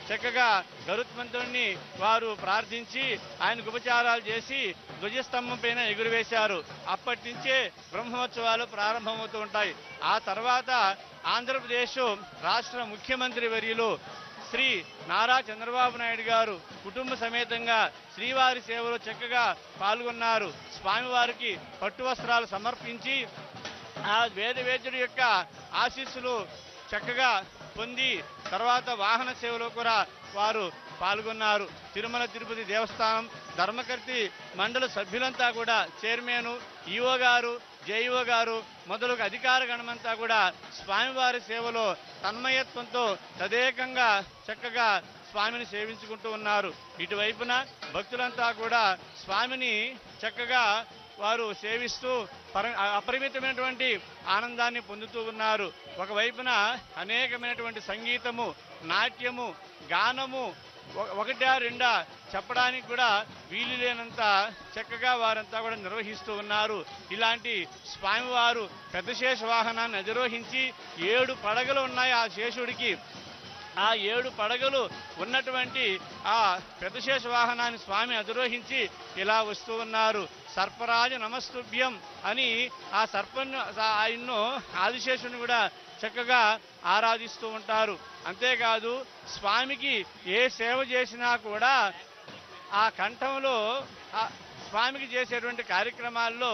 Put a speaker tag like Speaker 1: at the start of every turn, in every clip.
Speaker 1: చక్కగా గరుత్మంతుడిని వారు ప్రార్థించి ఆయనకు ఉపచారాలు చేసి ధ్వజస్తంభం పైన ఎగురవేశారు అప్పటి నుంచే బ్రహ్మోత్సవాలు ప్రారంభమవుతూ ఉంటాయి ఆ తర్వాత ఆంధ్రప్రదేశ్ రాష్ట్ర ముఖ్యమంత్రి వర్యులు శ్రీ నారా చంద్రబాబు నాయుడు గారు కుటుంబ సమేతంగా శ్రీవారి సేవలో చక్కగా పాల్గొన్నారు స్వామివారికి పట్టు వస్త్రాలు సమర్పించి ఆ వేదవేద్యుడి యొక్క ఆశీస్సులు చక్కగా పొంది తర్వాత వాహన సేవలో కూడా వారు పాల్గొన్నారు తిరుమల తిరుపతి దేవస్థానం ధర్మకర్తి మండలి సభ్యులంతా కూడా చైర్మన్ ఈఓ గారు జేఈఓ గారు మొదలగు అధికార గణమంతా కూడా స్వామివారి సేవలో తన్మయత్వంతో తదేకంగా చక్కగా స్వామిని సేవించుకుంటూ ఉన్నారు ఇటువైపున భక్తులంతా కూడా స్వామిని చక్కగా వారు సేవిస్తూ పర అపరిమితమైనటువంటి ఆనందాన్ని పొందుతూ ఉన్నారు ఒకవైపున అనేకమైనటువంటి సంగీతము నాట్యము గానము ఒక- ఒకటా రెండా చెప్పడానికి కూడా వీలు లేనంత చక్కగా వారంతా కూడా నిర్వహిస్తూ ఉన్నారు ఇలాంటి స్వామివారు పెద్ద శేష వాహనాన్ని అధిరోహించి ఏడు పడగలు ఉన్నాయి ఆ శేషుడికి ఆ ఏడు పడగలు ఉన్నటువంటి ఆ పెద్దశేష వాహనాన్ని స్వామి అధిరోహించి ఇలా వస్తూ ఉన్నారు సర్పరాజ నమస్తుభ్యం అని ఆ సర్పను ఆయన్ను ఆదిశేషుని కూడా చక్కగా ఆరాధిస్తూ ఉంటారు అంతేకాదు స్వామికి ఏ సేవ చేసినా కూడా ఆ కంఠంలో ఆ స్వామికి చేసేటువంటి కార్యక్రమాల్లో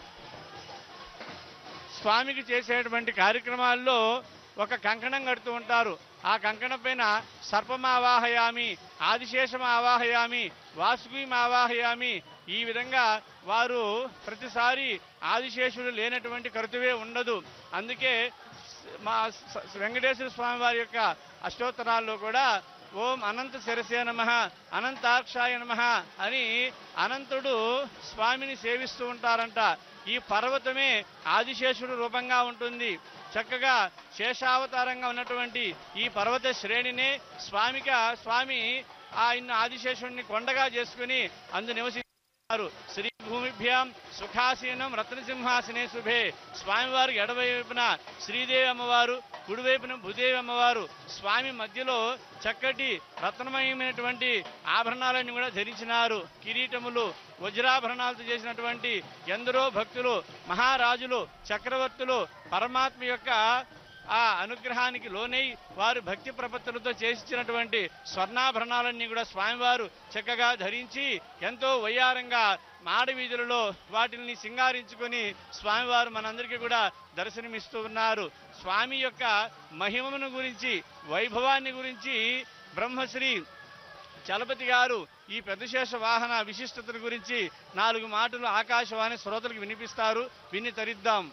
Speaker 1: స్వామికి చేసేటువంటి కార్యక్రమాల్లో ఒక కంకణం కడుతూ ఉంటారు ఆ కంకణం పైన సర్పమావాహయామి ఆదిశేషం ఆవాహయామి వాసుకి ఆవాహయామి ఈ విధంగా వారు ప్రతిసారి ఆదిశేషుడు లేనటువంటి కరుతువే ఉండదు అందుకే మా స- వెంకటేశ్వర స్వామి వారి యొక్క అష్టోత్తరాల్లో కూడా ఓం అనంత శిరసే నమ అనంతాక్షాయ నమ అని అనంతుడు స్వామిని సేవిస్తూ ఉంటారంట ఈ పర్వతమే ఆదిశేషుడు రూపంగా ఉంటుంది చక్కగా శేషావతారంగా ఉన్నటువంటి ఈ పర్వత శ్రేణినే స్వామిగా స్వామి ఆయన ఆదిశేషుడిని కొండగా చేసుకుని అందు నివసి అన్నారు శ్రీ భూమిభ్యాం సుఖాసీనం రత్నసింహాసనే శుభే స్వామివారు ఎడవైపున శ్రీదేవి అమ్మవారు కుడివైపున భూదేవి అమ్మవారు స్వామి మధ్యలో చక్కటి రత్నమయమైనటువంటి ఆభరణాలన్నీ కూడా ధరించినారు కిరీటములు వజ్రాభరణాలతో చేసినటువంటి ఎందరో భక్తులు మహారాజులు చక్రవర్తులు పరమాత్మ యొక్క ఆ అనుగ్రహానికి లోనై వారు భక్తి ప్రపత్తులతో చేసిచ్చినటువంటి స్వర్ణాభరణాలన్నీ కూడా స్వామివారు చక్కగా ధరించి ఎంతో వయ్యారంగా మాడ వీధులలో వాటిని సింగారించుకొని స్వామివారు మనందరికీ కూడా దర్శనమిస్తూ ఉన్నారు స్వామి యొక్క మహిమను గురించి వైభవాన్ని గురించి బ్రహ్మశ్రీ చలపతి గారు ఈ పెద్దశేష వాహన విశిష్టతను గురించి నాలుగు మాటలు ఆకాశవాణి శ్రోతలకు వినిపిస్తారు విని తరిద్దాం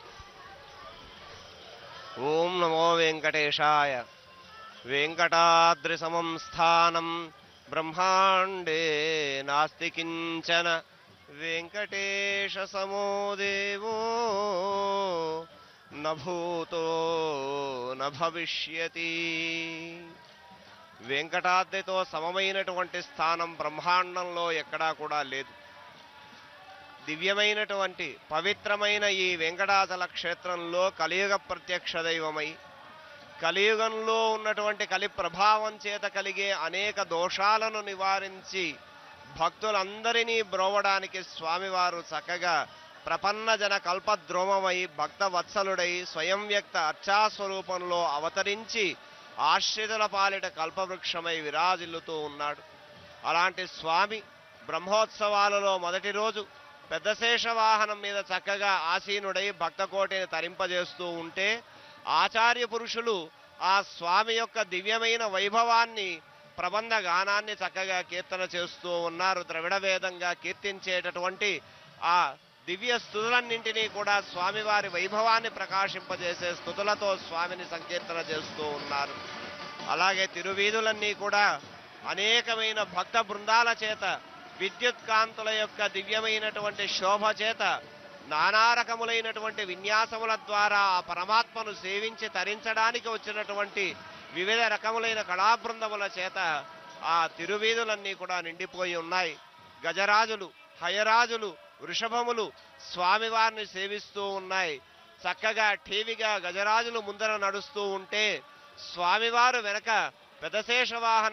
Speaker 2: ఓం నమో వెంకటేశాయ వెంకటాద్రిసమం స్థానం బ్రహ్మాండే నాస్తి కించన వెంకటేశ సమో దేవో నభూతో నభవిష్యతి వెంకటాద్రితో సమమైనటువంటి స్థానం బ్రహ్మాండంలో ఎక్కడా కూడా లేదు దివ్యమైనటువంటి పవిత్రమైన ఈ వెంకటాచల క్షేత్రంలో కలియుగ ప్రత్యక్ష దైవమై కలియుగంలో ఉన్నటువంటి కలి ప్రభావం చేత కలిగే అనేక దోషాలను నివారించి భక్తులందరినీ బ్రోవడానికి స్వామివారు చక్కగా ప్రపన్న జన కల్పద్రోమమై భక్త వత్సలుడై స్వయం వ్యక్త అర్చాస్వరూపంలో అవతరించి ఆశ్రితుల పాలిట కల్పవృక్షమై విరాజిల్లుతూ ఉన్నాడు అలాంటి స్వామి బ్రహ్మోత్సవాలలో మొదటి రోజు పెద్దశేష వాహనం మీద చక్కగా ఆసీనుడై భక్తకోటిని తరింపజేస్తూ ఉంటే ఆచార్య పురుషులు ఆ స్వామి యొక్క దివ్యమైన వైభవాన్ని ప్రబంధ గానాన్ని చక్కగా కీర్తన చేస్తూ ఉన్నారు ద్రవిడ వేదంగా కీర్తించేటటువంటి ఆ దివ్య స్థుతులన్నింటినీ కూడా స్వామివారి వైభవాన్ని ప్రకాశింపజేసే స్థుతులతో స్వామిని సంకీర్తన చేస్తూ ఉన్నారు అలాగే తిరువీధులన్నీ కూడా అనేకమైన భక్త బృందాల చేత విద్యుత్ కాంతుల యొక్క దివ్యమైనటువంటి శోభ చేత నానా రకములైనటువంటి విన్యాసముల ద్వారా ఆ పరమాత్మను సేవించి తరించడానికి వచ్చినటువంటి వివిధ రకములైన కళాబృందముల చేత ఆ తిరువీధులన్నీ కూడా నిండిపోయి ఉన్నాయి గజరాజులు హయరాజులు వృషభములు స్వామివారిని సేవిస్తూ ఉన్నాయి చక్కగా ఠీవిగా గజరాజులు ముందర నడుస్తూ ఉంటే స్వామివారు వెనక పెదశేష వాహన